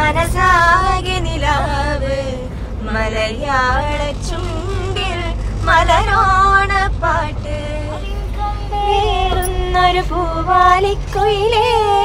മനസാകെ നിലാവ് മലയാള ചുണ്ടിൽ മലരോണ പാട്ട് വേറുന്നൊരു പൂവാലിക്കുയിലേ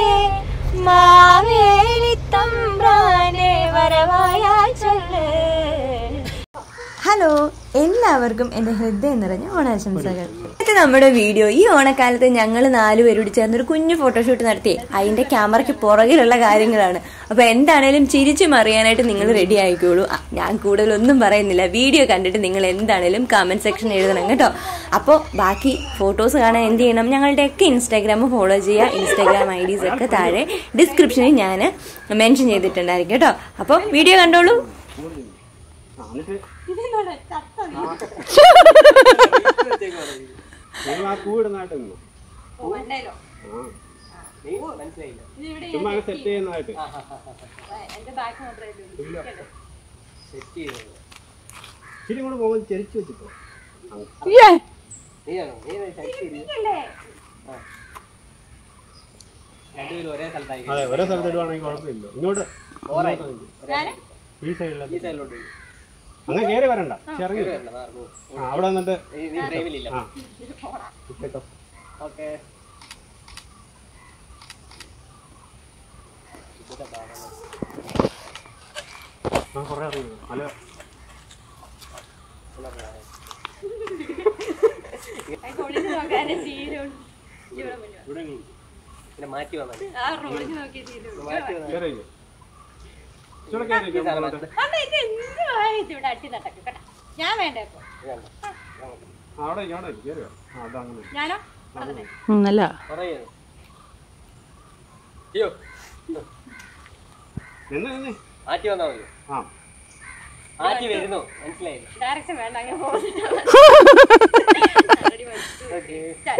മാവേലി തമ്പ്രാനെ വരവായാൽ ചൊല്ല് ഹലോ എല്ലാവർക്കും എൻ്റെ ഹൃദയം നിറഞ്ഞ ഓണാശംസകൾ ഇത് നമ്മുടെ വീഡിയോ ഈ ഓണക്കാലത്ത് ഞങ്ങൾ നാലുപേരോട് ചേർന്നൊരു കുഞ്ഞു ഫോട്ടോഷൂട്ട് നടത്തി അതിന്റെ ക്യാമറയ്ക്ക് പുറകിലുള്ള കാര്യങ്ങളാണ് അപ്പൊ എന്താണേലും ചിരിച്ചു മറിയാനായിട്ട് നിങ്ങൾ റെഡി ആയിക്കോളൂ ആ, ഞാൻ കൂടുതലൊന്നും പറയുന്നില്ല വീഡിയോ കണ്ടിട്ട് നിങ്ങൾ എന്താണേലും കമന്റ് സെക്ഷൻ എഴുതണം കേട്ടോ അപ്പോൾ ബാക്കി ഫോട്ടോസ് കാണാൻ എന്ത് ചെയ്യണം ഞങ്ങളുടെയൊക്കെ ഇൻസ്റ്റാഗ്രാം ഫോളോ ചെയ്യുക ഇൻസ്റ്റാഗ്രാം ഐ ഡീസ് ഒക്കെ താഴെ ഡിസ്ക്രിപ്ഷനിൽ ഞാൻ മെൻഷൻ ചെയ്തിട്ടുണ്ടായിരിക്കും കേട്ടോ അപ്പോൾ വീഡിയോ കണ്ടോളൂ നിങ്ങൾ ആ കൂടുന്നതായിട്ട് നിന്നു ചുമ്മാ സെറ്റ് ചെയ്യുന്നതായിട്ട് ഇച്ചിരി കൂടെ പോകുമ്പോൾ ചെരിച്ചു വെച്ചിട്ടോ അതെ ഒരേ സ്ഥലത്ത് ഇടുവാണെങ്കിൽ കുഴപ്പമില്ല ഇങ്ങോട്ട് ഈ സൈഡിലോട്ട് അങ്ങനെ കയറി വരണ്ട ഇറങ്ങി ആ അവിടെ വന്നിട്ട് ആ കേട്ടോ ആ കുറേ അറിയുന്നു അല്ല ഇവിടെ എങ്ങും മാറ്റി വന്നത് കയറി ഇവിടെ കയറി ഞാൻ വേണ്ടേ അപ്പൊ അവിടെ അവിടെ കയറി ആ അതങ്ങനെ ഞാനോ നല്ല പറയുന്നു അയ്യോ നിന്ന് നിന്ന് മാറ്റി വന്നാ മതി ആ മാറ്റി വരുന്നു മനസ്സിലായില്ല ഡയറക്ഷൻ വേണ്ട അങ്ങനെ പോകും ഓക്കേ.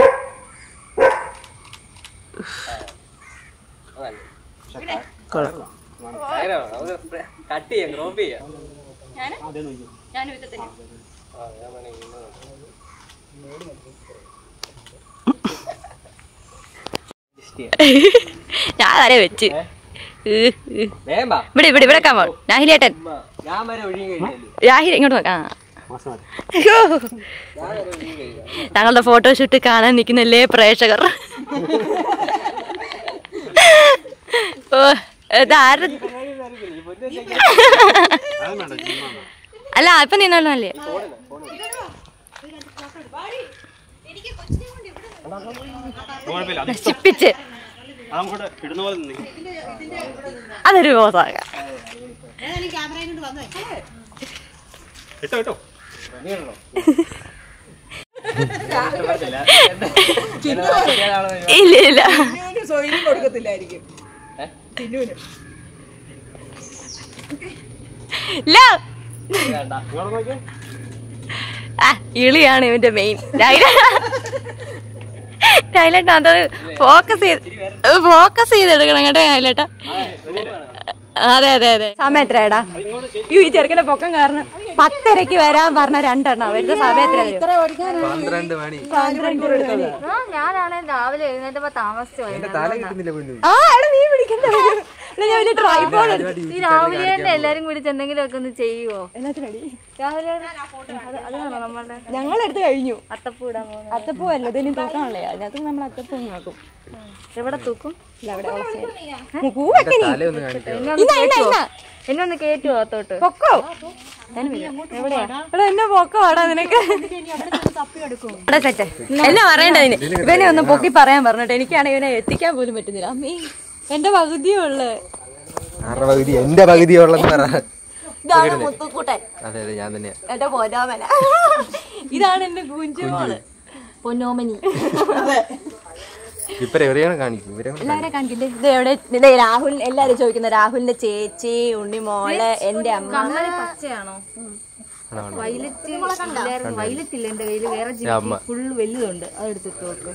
അതല്ല. കുഴപ്പം നേരെ വേണം. നമുക്ക് കട്ട് ചെയ്യാം ക്രോപ്പ് ചെയ്യാം ഞാന് അതേ നോക്കി ഞാനും ഇത് തന്നെ ആ, ഞാൻ വേണമെങ്കിൽ ഇന്ന് Adjust ചെയ്യാം. ഞാൻ വരെ വെച്ച് വേഗം വാ. ഇവിടെ ഇവിടെ ഇവിടെ കാമോ രാഹിലേട്ടൻ ഉമ്മ, ഞാൻ വരെ ഒഴിയും കഴിഞ്ഞാല് രാഹിൽ ഇങ്ങോട്ട് നോക്കാം മാസം മതി അയ്യോ ഞാൻ വരെ ഒഴിയും കഴിഞ്ഞാൽ ഞങ്ങളുടെ ഫോട്ടോഷൂട്ട് കാണാൻ നിൽക്കുന്നല്ലേ പ്രേക്ഷകർ ഓ ഇതാരുടെ അതും വേണ്ട ചുമ്മാ വേണം. അല്ല ഇപ്പൊ നിന്നല്ലേ കുഴപ്പമില്ല അത് നശിപ്പിച്ച് അതങ്ങോട്ട് ഇടുന്ന പോലെ നിന്ന് അതൊരു ബോധമാക ഇട്ടോ ഇട്ടോ ഇല്ല ഇല്ല സൊയിലും കൊടുക്കത്തില്ലായിരിക്കും ഇല്ല വേണ്ട ഇങ്ങോട്ട് നോക്കിയേ ആ ഇളിയാണ് ഇവന്റെ മെയിൻ ടൈലറ്റ് അത് ഫോക്കസ് ചെയ്ത് ഫോക്കസ് ചെയ്തെടുക്കണം കേട്ടോ ടൈലറ്റ അതെ അതെ അതെ സമയം എത്രയാടാ ഈ ചെറുക്കന്റെ പൊക്കം കാരണം പത്തരക്ക് വരാൻ പറഞ്ഞ രണ്ടെണ്ണം വരുന്ന സമയം എത്ര പന്ത്രണ്ട് മണി ഞാനാണ് രാവിലെ എഴുന്നേറ്റപ്പോ താമസിച്ചു തല കിട്ടുന്നില്ല പൊന്നു ആ എടാ നീ പിടിക്കണ്ട എടാ, ഞാൻ വലിയ ട്രൈപോഡ് ഈ രാവിലെ തന്നെ എല്ലാരും കൂടി എന്തെങ്കിലും ഒക്കെ ഒന്ന് ചെയ്യുവോ രാവിലെ അത് അതാണോ നമ്മളുടെ ഞങ്ങളെടുത്ത് കഴിഞ്ഞു അത്തപ്പൂ ഇടാൻ പോകുന്നത് അത്തപ്പൂ അല്ല ഇതിന് തൂക്കാണല്ലേ അതിനകത്ത് നമ്മൾ അത്തപ്പൂ നോക്കും എവിടെ തൂക്കും പൂവൊക്കെ നീ തല ഒന്ന് കാണിക്കാം എന്നെ ഒന്ന് കേറ്റുവോ? എന്നെ ഒന്ന് കേറ്റുവോ അത്തോട്ട് പൊക്കോ എവിടെയാ എടാ എന്നെ പൊക്കോ ആടാ നിനക്ക് ഇവിടെ സെറ്റ് എന്നെ പറയണ്ടതിന് ഇവനെ ഒന്ന് പൊക്കി പറയാൻ പറഞ്ഞിട്ട് എനിക്കാണെങ്കിൽ ഇവനെ എത്തിക്കാൻ പോലും പറ്റുന്നില്ല അമ്മേ എന്റെ പകുതിയേ ഉള്ളു ആരുടെ പകുതി എന്റെ പകുതി ഉള്ളെന്ന് പറ ഇതാണ് മുത്തുക്കൂട്ടൻ അതെ അതെ ഞാൻ തന്നെയാ എന്റെ പൊന്നോമന ഇതാണ് എന്റെ കുഞ്ചുമോള് പൊന്നോമനി ഇപ്പൊ എവിടെയാണ് കാണിക്കും ഇവരെ എല്ലാവരെ കാണിക്കണ്ടേ ഇത് എവിടെ ഇത് രാഹുൽ എല്ലാരും ചോദിക്കുന്ന രാഹുലിന്റെ ചേച്ചി ഉണ്ണിമോള് എന്റെ അമ്മ പച്ചയാണോ ആണോ വൈലറ്റ് വൈലറ്റ് ഇല്ല എന്റെ കയ്യില് വേറെ അമ്മ ഫുള്ള് വലുതുണ്ട് അത് എടുത്തിട്ട് നോക്ക്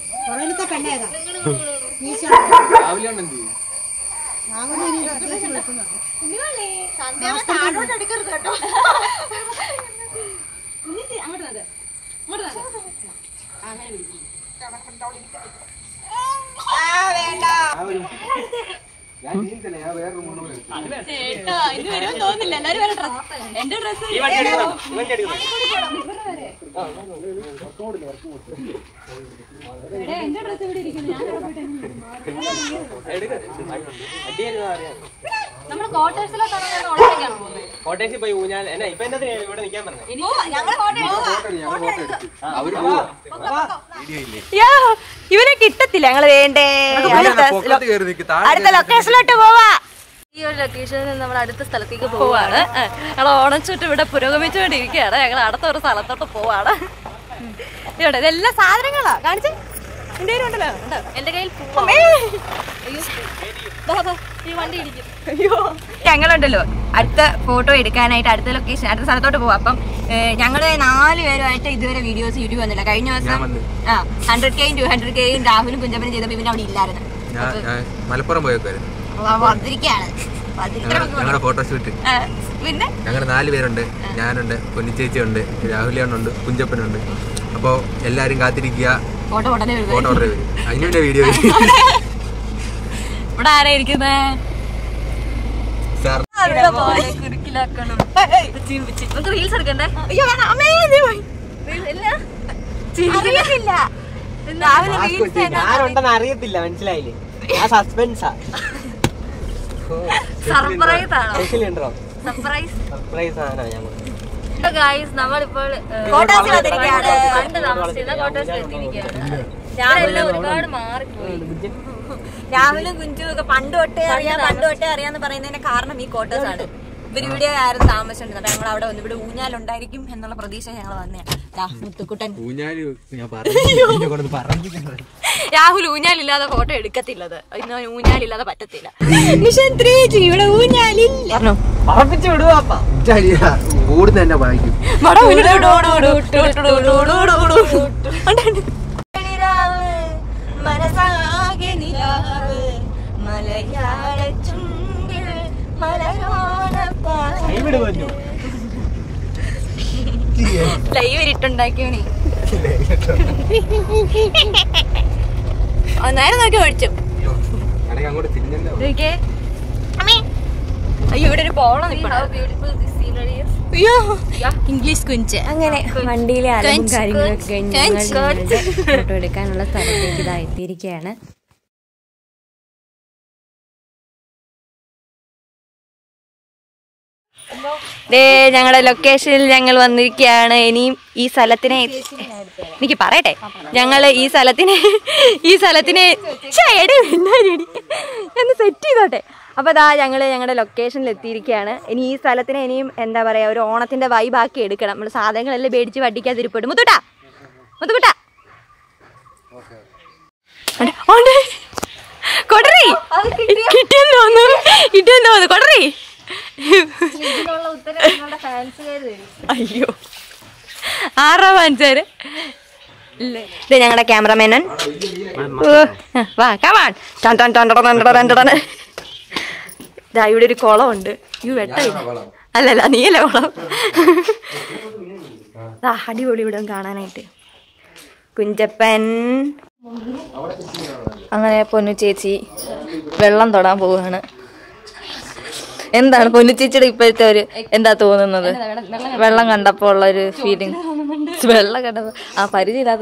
രാവിലെ ഉണ്ട് എന്ത് ചെയ്യും? ചേട്ടാ ഇത് വരുമെന്ന് തോന്നുന്നില്ല എല്ലാരും വരെ ഡ്രസ് എന്റെ ഡ്രസ് ഈ വണ്ടി എടുക്കണം ഈ വണ്ടി എടുക്കണം എന്റെ ഡ്രസ് ഇവിടെ ഇരിക്കുന്നു ഞാൻ അടിയായിരുന്നു അറിയാം നമ്മുടെ ക്വാർട്ടേഴ്സിലോട്ടാണ് ഞാൻ ഉള്ളതാണ് പോകുന്നത് കോട്ടേഴ്സിൽ പോയി ഊഞ്ഞാൽ എന്നാ ഇപ്പൊ എന്താ ഇവിടെ നിൽക്കാൻ പറഞ്ഞത് ഇനി ഞങ്ങൾ ഇവരെ കിട്ടത്തില്ല ഞങ്ങള് വേണ്ടേ അടുത്ത ലൊക്കേഷനിലോട്ട് പോവാ ഈ ഒരു ലൊക്കേഷനിൽ നമ്മൾ അടുത്ത സ്ഥലത്തേക്ക് പോവാണ് ഞങ്ങൾ ഓണച്ചുട്ട് ഇവിടെ പുരോഗമിച്ചുകൊണ്ടിരിക്കുകയാണ് ഞങ്ങൾ അടുത്ത ഒരു സ്ഥലത്തോട്ട് പോവാണ് ഇവിടെ ഇതെല്ലാം സാധനങ്ങളാ കാണിച്ചേ എന്റെ കയ്യിൽ ഉണ്ടല്ലോ ഉണ്ടോ? എന്റെ കയ്യിൽ അമ്മേ. ഈ വണ്ടി ഇടിക്കും അയ്യോ ഞങ്ങളുണ്ടല്ലോ അടുത്ത ഫോട്ടോ എടുക്കാനായിട്ട് അടുത്ത ലൊക്കേഷൻ അടുത്ത സ്ഥലത്തോട്ട് പോവാം അപ്പം ഏഹ്, ഞങ്ങള് നാല് പേരുമായിട്ട് ഇതുവരെ വീഡിയോസ് യൂട്യൂബ് വന്നില്ല കഴിഞ്ഞ ദിവസം ആ ഹൺഡ്രഡ് കെയും ടു ഹൺഡ്രഡ് കെയും രാഹുലും കുഞ്ചപ്പനും ചെയ്തപ്പോ ഇവന് അവിടെ ഇല്ലായിരുന്നു മലപ്പുറം പോയേക്കായിരുന്നു വന്നിരിക്കാണ് വന്നിരിക്കണം ഞങ്ങളുടെ ഫോട്ടോഷൂട്ട് പിന്നെ ഞങ്ങൾ നാല് പേരുണ്ട് ഞാനുണ്ട് പൊന്നിച്ചേച്ചിയുണ്ട് രാഹുലിയാണുണ്ട് കുഞ്ചപ്പനുണ്ട് അപ്പോൾ എല്ലാവരും കാത്തിരിക്കുക ഫോട്ടോ ഉടനെ വരുന്നത് ഫോട്ടോ ഓർഡർ വരും അതിൻ്റെ വീഡിയോ ഇവിടെ ആരാ ഇരിക്കുന്നേ സാർ ഇവിടെ പോലെ കുരുക്കിലാക്കണം നമുക്ക് റീൽസ് എടുക്കണ്ടേ അയ്യോ വേണം. അമ്മേ, നീ പോയി. അറിയത്തില്ല. രാവിലെ reels ചെയ്താ ആരുണ്ടെന്ന് അറിയത്തില്ല മനസ്സിലായില്ലേ ആ സസ്പെൻസാ സർപ്രൈസ് ആണോ സ്പെഷ്യൽ ഉണ്ടോ സർപ്രൈസ് സർപ്രൈസ് ആണ് ഞാൻ കൊടുത്തത്. ഗായ്സ് നമ്മളിപ്പോൾ ഏഹ്, കോട്ടാസിൽ വന്നിരിക്കുകയാണ്. പണ്ട് താമസിച്ചിരുന്ന കോട്ടേഴ്സിൽ എത്തിയിരിക്കുകയാണ് ഞാനെല്ലാം ഒരുപാട് മാറിപ്പോയി രാഹുലും കുഞ്ചും ഒക്കെ പണ്ട് തൊട്ടേ അറിയാം പണ്ട് തൊട്ടേ അറിയാന്ന് പറയുന്നതിന്റെ കാരണം ഈ ക്വാർട്ടേഴ്സ് ആണ് ഇവർ ഇവിടെ ആയിരുന്നു താമസിച്ചിരുന്നത് ഞങ്ങൾ അവിടെ വന്ന് ഇവിടെ ഊഞ്ഞാലുണ്ടായിരിക്കും എന്നുള്ള പ്രതീക്ഷ ഞങ്ങൾ വന്നേ മുത്തുക്കുട്ടൻ ഊഞ്ഞാല് ഞാൻ പറഞ്ഞു പറഞ്ഞു രാഹുൽ ഊഞ്ഞാലില്ലാതെ ഫോട്ടോ എടുക്കത്തില്ലത് ഇന്ന് അവന് ഊഞ്ഞാലില്ലാതെ പറ്റത്തില്ല മിഷൻ ത്രീ ഇവിടെ ഊഞ്ഞാലില്ല പറഞ്ഞോ പറപ്പിച്ച് വിടുവാപ്പാ ഓടുന്ന തന്നെ വായിക്കും മനസാകെ നിലാവ് മലയാള ചുണ്ടിൽ കൈവിട് പറഞ്ഞു ലൈവ് ഇട്ടുണ്ടാക്കിയോണി നേരെ നോക്കി ഒഴിച്ചു കടയ്ക്ക് അങ്ങോട്ട് തിരിഞ്ഞല്ലോ നോക്കിയേ അയ്യോ ഇവിടെ ഒരു പോളം ബ്യൂട്ടിഫുൾ ദിസ് സീനറി അയ്യോ ഇംഗ്ലീഷ് കുഞ്ച് അങ്ങനെ വണ്ടിയിലെ അലവും കൊഞ്ച്, കാര്യങ്ങളൊക്കെ കഴിഞ്ഞ് ഞങ്ങൾ കൊഞ്ച്, ഞങ്ങളുടെ ഫോട്ടോ എടുക്കാനുള്ള സ്ഥലത്തേക്ക് ഇതാ എത്തിയിരിക്കുകയാണ് ദേ ഞങ്ങളുടെ ലൊക്കേഷനിൽ ഞങ്ങൾ വന്നിരിക്കുകയാണ് ഇനിയും ഈ സ്ഥലത്തിനെ എനിക്ക് പറയട്ടെ ഞങ്ങൾ ഈ സ്ഥലത്തിനെ ഈ സ്ഥലത്തിനെ ഛേ, എടി, എന്നാടി എടി? ഒന്ന് സെറ്റ് ചെയ്തോട്ടെ അപ്പോൾ അതാ ഞങ്ങൾ ഞങ്ങളുടെ ലൊക്കേഷനിൽ എത്തിയിരിക്കുകയാണ് ഇനി ഈ സ്ഥലത്തിനെ ഇനിയും എന്താ പറയുക ഒരു ഓണത്തിന്റെ വൈബാക്കി എടുക്കണം നമ്മൾ സാധനങ്ങളെല്ലാം മേടിച്ച് വടിക്കാതിരിപ്പോട്ട് മുത്തുട്ടാ മുത്തുകുട്ടാ കൊടറി കിട്ടിയെന്ന് തോന്നുന്നു കിട്ടിയെന്ന് തോന്നുന്നു കൊടറി ഇതിനുള്ള ഉത്തരം നിങ്ങളുടെ ഫാൻസുകാർ തരും അയ്യോ ആറാ വാങ്ങിച്ചാര് ഇത് ഞങ്ങളുടെ ക്യാമറമാനൻ വാ കമാൺ ടൺ ടൺ ടൺ ടൺ ടൺ ടൺ ടൺ. ദാ ഇവിടെ ഒരു കുളമുണ്ട് യു വെട്ടമില്ല അല്ലല്ല നീയല്ലേ കുളം ദാ അടിപൊളി ഇവിടെ കാണാനായിട്ട് കുഞ്ചപ്പൻ അങ്ങനെ പൊന്നു ചേച്ചി വെള്ളം തൊടാൻ പോവുകയാണ് എന്താണ് പൊന്നു ചേച്ചിയുടെ ഇപ്പോഴത്തെ ഒരു എന്താ തോന്നുന്നത് വെള്ളം കണ്ടപ്പോ ഉള്ള ഒരു ഫീലിംഗ് വെള്ളം കണ്ടപ്പോ ആ പരിചയമില്ലാത്ത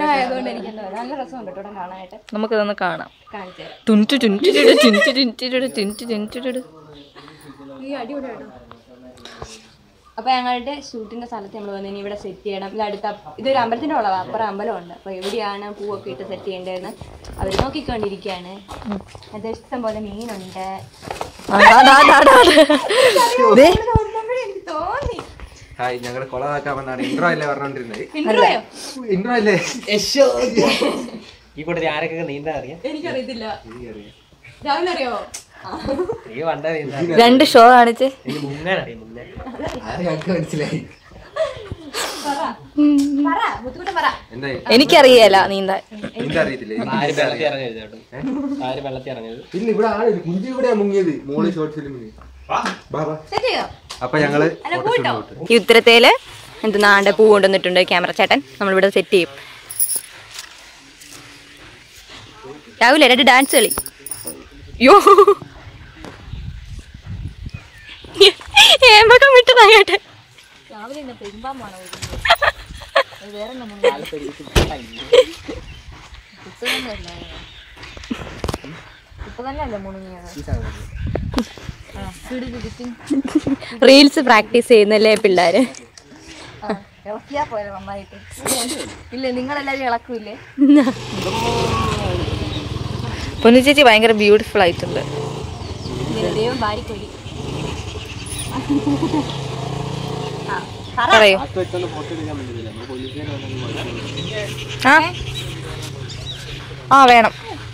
സാധനം നമുക്കിതൊന്ന് കാണാം തുണിച്ചു തുണിച്ചിട്ട് തുണിച്ചു തുണിച്ചിട്ട് തുണിച്ചു തുണിച്ചിട്ട് അപ്പൊ ഞങ്ങളുടെ ഷൂട്ടിന്റെ സ്ഥലത്ത് നമ്മൾ വന്നു ഇനി ഇവിടെ സെറ്റ് ചെയ്യണം ഇത് അടുത്ത ഇതൊരു അമ്പലത്തിന്റെ ഉള്ളതാ അപ്പുറം അമ്പലമുണ്ട് അപ്പൊ എവിടെയാണ് പൂവൊക്കെ ഇട്ട് സെറ്റ് ചെയ്യേണ്ടതെന്ന് അവർ നോക്കിക്കൊണ്ടിരിക്കുകയാണ് അത് ഇഷ്ടം പോലെ മീനുണ്ട് ദേ, തോന്നി ഹായ് ഞങ്ങൾ കൊളമാക്കാൻ വന്നാണ് ഇൻട്രോ അല്ലേ പറഞ്ഞോണ്ടിരുന്നത് ഇൻട്രോയോ? ഇൻട്രോ അല്ലേ ഈ കൂട്ടത്തിൽ ആരൊക്കെ നീന്താൻ അറിയാം എനിക്കറിയത്തില്ല രാവിലെ അറിയാവോ നീ പണ്ടേ നീന്താ രണ്ട് ഷോ കാണിച്ച് എനിക്ക് മുങ്ങാൻ അറിയാം മുങ്ങാൻ ഞങ്ങൾക്ക് മനസ്സിലായി എന്താ എനിക്കറിയല നീന്താൻ എന്താ അറിയത്തില്ല ആര് വെള്ളത്തിൽ ഇറങ്ങരുത് കേട്ടോ ആര് വെള്ളത്തിൽ ഇറങ്ങരുത് ഇല്ല ഇവിടെ ആളില്ല കുഞ്ചി ഇവിടെയാ മുങ്ങിയത് മോള് ഷോർട്ട് ഫിലിമിന് അപ്പൊ ഞങ്ങള് photoshoot പോയിട്ട്. ഈ ഉത്തരത്തേല് എന്ത് നാണ്ട പൂ കൊണ്ടുവന്നിട്ടുണ്ട് ക്യാമറ ചേട്ടൻ നമ്മളിവിടെ സെറ്റ് ചെയ്യും രാവിലെ രണ്ട് ഡാൻസ് കളി യോ ഏമ്പക്കം വിട്ടതാകട്ടെ രാവിലെ എന്നെ പെരുമ്പാമ്പാണോ വേറെ ഇപ്പൊ തന്നെ അല്ലേ മുണുങ്ങിയത് റീൽസ് പ്രാക്ടീസ് ചെയ്യുന്നല്ലേ പിള്ളേര് ഇളക്കിയാ പോരെ നന്നായിട്ട് ഇല്ലേ നിങ്ങളെല്ലാരും ഇളക്കൂലേ പൊന്നു ചേച്ചി ഭയങ്കര ബ്യൂട്ടിഫുൾ ആയിട്ടുണ്ട് ഇങ്ങനെ ദൈവം ഭാര്യക്കൊഴി പറയൂ ആ ആ വേണം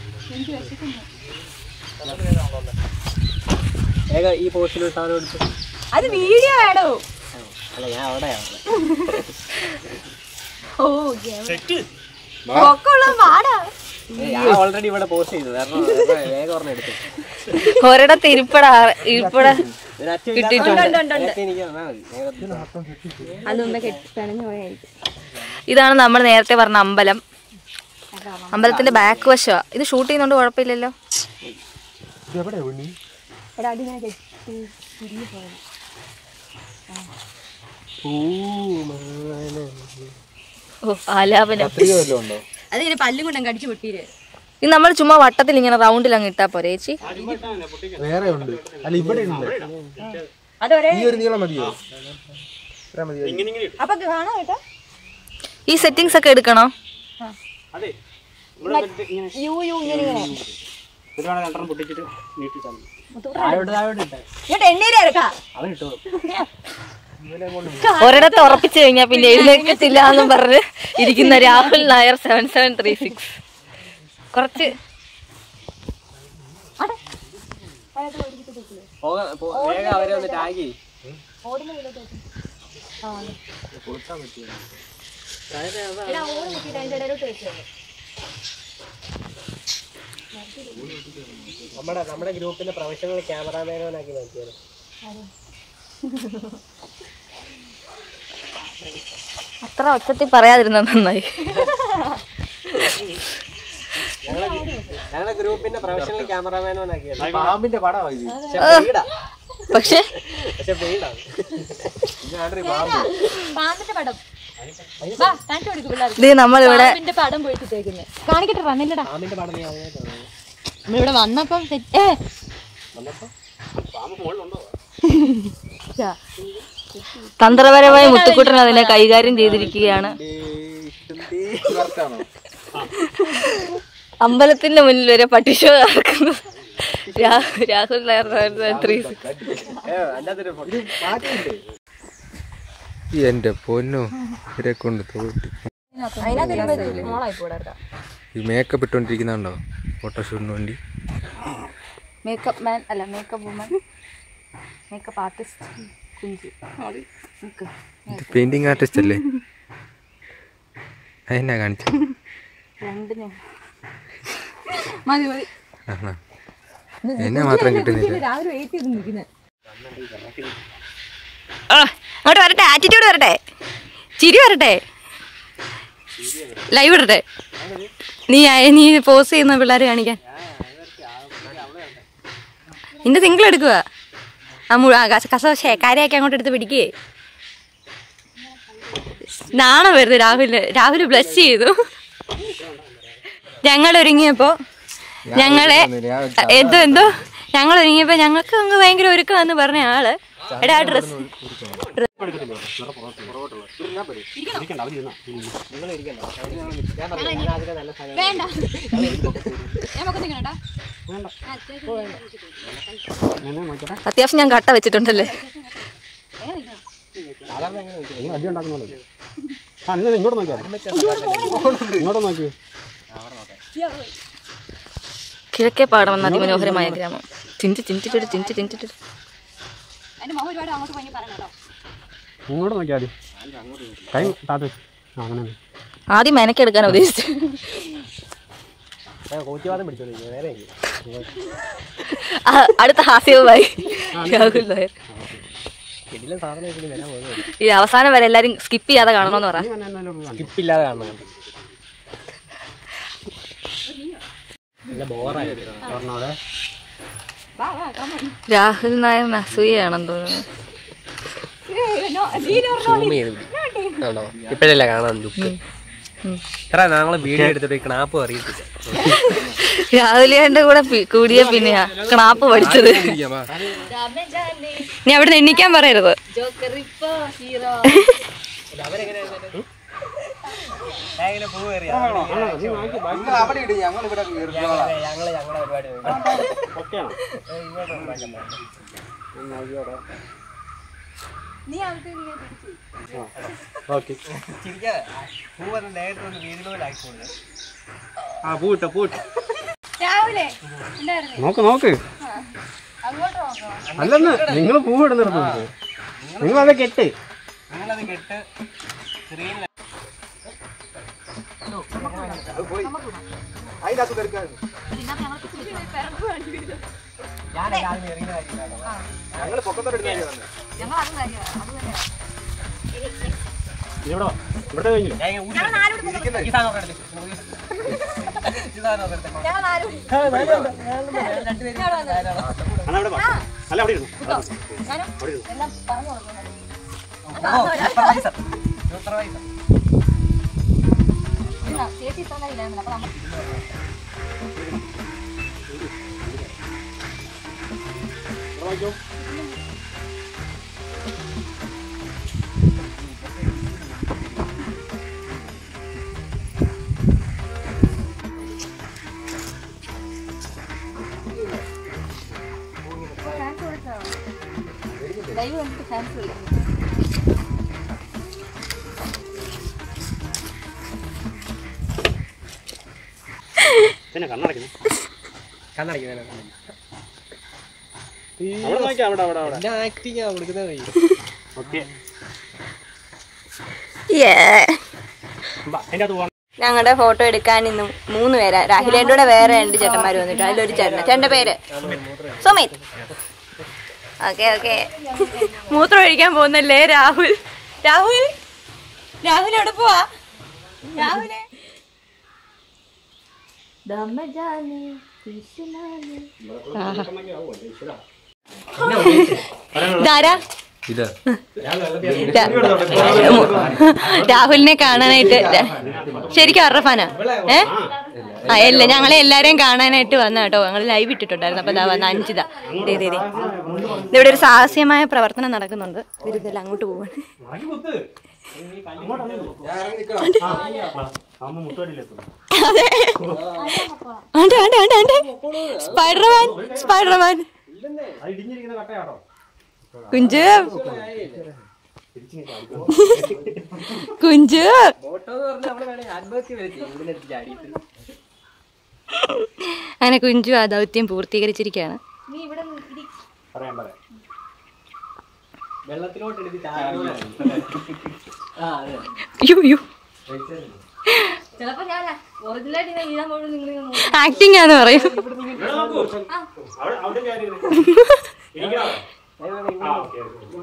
ഏക ഈ പോസ്റ്റിൽ സാധനം എടുത്ത് അത് വീഡിയോ വേണോ അല്ല ഞാൻ അവിടെയാണ് ഓ പൊക്കമുള്ള പാടാ ഞാൻ ഓൾറെഡി ഇവിടെ പോസ്റ്റ് ചെയ്തു കാരണം വേഗം ഒരെണ്ണം എടുത്തു ഒരിടത്ത് ഇരിപ്പട ഇരിപ്പട ഇതിന് അച്ഛൻ കിട്ടിയിട്ടുണ്ട്. നേരത്തെ എനിക്ക് തന്നാ മതി നേരത്തെ അതൊന്ന് കെട്ടിപ്പണിഞ്ഞു പോയായിരിക്കും ഇതാണ് നമ്മൾ നേരത്തെ പറഞ്ഞ അമ്പലം അമ്പലത്തിന്റെ ബാക്ക് വശമാ ഇത് ഷൂട്ട് ചെയ്യുന്നോണ്ട് കുഴപ്പമില്ലല്ലോ എടാ അതിങ്ങനെ കെട്ടി ഓ ആലാപനം അതിങ്ങനെ പല്ലും കൊണ്ടങ്ങ് കടിച്ചു പൊട്ടീര് ഇത് നമ്മൾ ചുമ്മാ വട്ടത്തിൽ ഇങ്ങനെ റൗണ്ടിൽ അങ്ങ് ഇട്ടാ പോരെ ചേച്ചി വേറെ ഉണ്ട് അല്ല ഇവിടെ ഉണ്ട് അതൊരേ ഈ ഒരു നീളം മതിയോ ഇത്ര മതിയോ അപ്പൊ കാണാം കേട്ടോ ഈ സെറ്റിങ്സ് ഒക്കെ എടുക്കണോ അതെ യു യു ഇങ്ങനെ ഇങ്ങനെ ഒരുപാട് രണ്ടെണ്ണം പൊട്ടിച്ചിട്ട് നീട്ടി തന്നു താഴോട്ട് താഴോട്ട് ഇട്ടെ ഇങ്ങോട്ട് എണ്ണീര് എടുക്കാം അവൻ ഇട്ടു ഒരിടത്ത് ഉറപ്പിച്ചു കഴിഞ്ഞാ പിന്നെ എഴുന്നേക്കത്തില്ല എന്നും പറഞ്ഞ് ഇരിക്കുന്ന Rahul Nair seven seven three six കുറച്ച് പോകാൻ വേഗം അവരെ ഒന്ന് ടാഗ് ചെയ്യും നമ്മുടെ നമ്മുടെ ഗ്രൂപ്പിന്റെ പ്രൊഫഷണൽ ക്യാമറാമാനോനാക്കി മാറ്റിയത് അത്ര ഒച്ചത്തിൽ പറയാതിരുന്ന നന്നായി ഞങ്ങളുടെ ഗ്രൂപ്പിന്റെ പ്രൊഫഷണൽ ക്യാമറാമാനോനാക്കിയത് പാമ്പിന്റെ പടമാ ഇത് പക്ഷെ പെയ്ഡാ പക്ഷെ പക്ഷെ പെയ്ഡാണ് പാമ്പിന്റെ പടം വാ കാണിച്ചു കൊടുക്കും പിള്ളേർക്ക് ഇത് നമ്മളിവിടെ പാമ്പിന്റെ പടം പോയിട്ടേക്കുന്നത് കാണിക്കട്ടെ റണ്ണില്ലടാ പാമ്പിന്റെ പടം നീ അങ്ങനെ തോന്നുന്നു നമ്മളിവിടെ വന്നപ്പം സെറ്റ് ഏ തന്ത്രപരമായി മുത്തുക്കുട്ടൻ അതിനെ കൈകാര്യം ചെയ്തിരിക്കുകയാണ് കറക്റ്റാണോ അമ്പലത്തിന്റെ മുന്നിൽ വരെ പട്ടിഷോ നടക്കുന്നു രാ- രാഹുൽ നായർ ത്രീ സിക്സ് അല്ലാത്തൊരു എന്റെ പൊന്നോ ഇവരെ കൊണ്ട് തോട്ടി മോളായി പോടാ ഈ മേക്കപ്പ് ഇട്ടോണ്ടിരിക്കുന്നുണ്ടോ ഫോട്ടോഷൂട്ടിന് വേണ്ടി മേക്കപ്പ് മാൻ അല്ല makeup woman makeup artist Kunju നിക്ക്. ഇത് പെയിന്റിങ് ആർട്ടിസ്റ്റ് അല്ലേ അതെന്നാ കാണിച്ചു രണ്ടിനും മതി മതി ആഹാ. എന്നെ മാത്രം കിട്ടുന്നില്ല രാവിലെ വെയിറ്റ് ചെയ്ത് നിൽക്കുന്നത് അങ്ങോട്ട് വരട്ടെ ആറ്റിറ്റ്യൂഡ് വരട്ടെ ചിരി വരട്ടെ ലൈവ് ഇടട്ടെ നീ ആ- നീ പോസ് ചെയ്യുന്ന പിള്ളേരെ കാണിക്കാൻ നിന്റെ സിംഗിൾ എടുക്കുക ആ മു- ആ കസ കസ ശേക്കാരെയൊക്കെ അങ്ങോട്ട് എടുത്ത് പിടിക്കേ നാണം വരുന്നു രാഹുല് രാഹുല് ബ്ലസ് ചെയ്തു ഞങ്ങൾ ഒരുങ്ങിയപ്പോ ഞങ്ങളെ എന്തോ എന്തോ ഞങ്ങൾ ഒരുങ്ങിയപ്പോ ഞങ്ങൾക്ക് അങ്ങ് ഭയങ്കര ഒരുക്കമെന്ന് പറഞ്ഞ ആള് എടാ ഡ്രസ് ഇരിക്കണ്ട അവർ ഇരുന്നാ വേണ്ട നമുക്ക് നിൽക്കണേട്ടാ അത്യാവശ്യം ഞാൻ കട്ട വെച്ചിട്ടുണ്ടല്ലേ നിങ്ങൾ അടി ഉണ്ടാക്കുന്നുള്ളൂ ആ നിങ്ങൾ ഇങ്ങോട്ട് നോക്കിയാ ഇങ്ങോട്ട് നോക്കി കിഴക്കേ പാടം എന്ന അതിമനോഹരമായ ഗ്രാമം ചിഞ്ചി ചിഞ്ചിട്ടിട്ട് ചിഞ്ചി ചിഞ്ചിട്ടിട്ട് എന്റെ മുഖം ഒരുപാട് അങ്ങോട്ട് പോയി പറയണം കേട്ടോ ഇങ്ങോട്ട് നോക്കിയാ മതി കൈ താത്ത് ആ അങ്ങനെ തന്നെ. ആദ്യം മെനക്കെടുക്കാൻ ഉദ്ദേശിച്ചു കോച്ചിവാദം പിടിച്ചോണ്ടിരിക്കുന്നത് നേരെ ഇല്ല. ആ, അടുത്ത ഹാസ്യവുമായി രാഹുൽ നായർ ഇതിലെ സാധനം ഇതിന് വരാൻ പോകുന്നത് ഈ അവസാനം വരെ എല്ലാരും സ്കിപ്പ് ചെയ്യാതെ കാണണമെന്ന് പറ നീ തന്നെ എന്നെ ഒന്ന് കാണിക്ക്. സ്കിപ്പില്ലാതെ കാണണം നല്ല ബോറായി പറഞ്ഞോടെ രാഹുൽ നായർ അസൂയാണെന്ന് തോന്നുന്നു സൂം ചെയ്ത് ആണോ ഇപ്പഴല്ലേ കാണാൻ ലുക്ക് എത്ര ഞങ്ങള് വീഡിയോ എടുത്തിട്ട് ഈ ക്നാപ്പ് അറിയത്തില്ല രാഹുലിയാന്റെ കൂടെ പി- കൂടിയ പിന്നെയാ ക്ലാപ്പ് പഠിച്ചത് നീ അവിടെ എണ്ണിക്കാൻ പറയരുത് ഞങ്ങള് ഞങ്ങളെ പരിപാടി ഒക്കെയാണോ ഓക്കെ ചിരിക്കാതെ പൂ വന്ന് നേരത്തെ ഒന്ന് വീടിനോടാക്കിക്കൊണ്ട് ആ പൂട്ട പൂട്ട നോക്ക് നോക്ക് അല്ലെന്ന് നിങ്ങൾ പൂ ഇടുന്നിടത്ത് നോക്ക് നിങ്ങൾ അത് കെട്ട് നിങ്ങളത് കെട്ട് സ്ക്രീനിൽ ഞാൻ രാവിലെ ഇറങ്ങിയതായിരിക്കും ഇവിടെ വാ. ഇവിടെ കഴിഞ്ഞു ഞാൻ ഇങ്ങനെ ഊരി ഈ സാധനം ഒരെണ്ണം എടുത്ത്. ഈ സാധനം ഒരെണ്ണം എടുത്ത്. അല്ല അവിടെ വാ. അല്ല അവിടെ ഇരുന്നു അവിടെ ഇരുന്നു ഓ, സൂപ്പർവൈസർ. സൂപ്പർവൈസർ. ഇവിടെ വായിക്കോ പിന്നെ കണ്ണടയ്ക്കുന്നു കണ്ണടയ്ക്കുന്നതിനാ. അവിടെ നോക്കിയാ അവിടെ അവിടെ അവിടെ എന്റെ ആക്ടിങ് ആ കൊടുക്കുന്നത് കഴിയും ഓക്കെ Yeah. അതിൻ്റെ അത് പോകാം ഞങ്ങളുടെ ഫോട്ടോ എടുക്കാൻ ഇന്ന് മൂന്ന് പേരാ രാഹുലേന്റെ കൂടെ വേറെ രണ്ട് ചേട്ടന്മാർ വന്നിട്ട് അതിലൊരു ചേട്ടൻ ചേട്ടന്റെ പേര് സുമിത് ഓക്കെ ഓക്കെ മൂത്രം ഒഴിക്കാൻ പോകുന്നല്ലേ രാഹുൽ രാഹുൽ രാഹുൽ എവിടെ പോവാ രാഹുലെ ഇതാരാ ഇത് രാഹുലിനെ കാണാനായിട്ട് ര- ശരിക്കും അറഫാനാ ഏ ആ ഇല്ല ഞങ്ങളെ എല്ലാരെയും കാണാനായിട്ട് വന്ന കേട്ടോ ഞങ്ങൾ ലൈവ് ഇട്ടിട്ടുണ്ടായിരുന്നു അപ്പൊ ദാ വന്ന അഞ്ചിത ദേ, ദേ, ദേ. ഇവിടെ ഒരു സാഹസ്യമായ പ്രവർത്തനം നടക്കുന്നുണ്ട് ഇവരിതെല്ലാം അങ്ങോട്ട് പോവാണ് ബാക്കി കുത്ത് അമ്മ മുട്ടുവടിയിലെത്തുന്നു ആണ്ട് ആണ്ട് ആണ്ട് ആണ്ട് സ്പൈഡർമാൻ സ്പൈഡർമാൻ അത് ഇടിഞ്ഞിരിക്കുന്ന കട്ടയാണോ കുഞ്ചു കുഞ്ചു ഫോട്ടോ എന്ന് പറഞ്ഞാൽ നമ്മള് വേണേ ആത്മഹത്യ വരെ ചെയ്യും ഇതിനെടുത്ത് ചാടിയിട്ട് അങ്ങനെ കുഞ്ചു ആ ദൗത്യം പൂർത്തീകരിച്ചിരിക്കുകയാണ് പറയാൻ പറയാം വെള്ളത്തിലോട്ട് എടുത്ത് ചാടി ആ അതെ അയ്യോ അയ്യോ ആക്ടിങ് ആന്ന് പറയും ഇവിടെ നോക്കൂ അവിടെ അവിടെ കയറി ഇരിക്കണോ ആ ഓക്കെ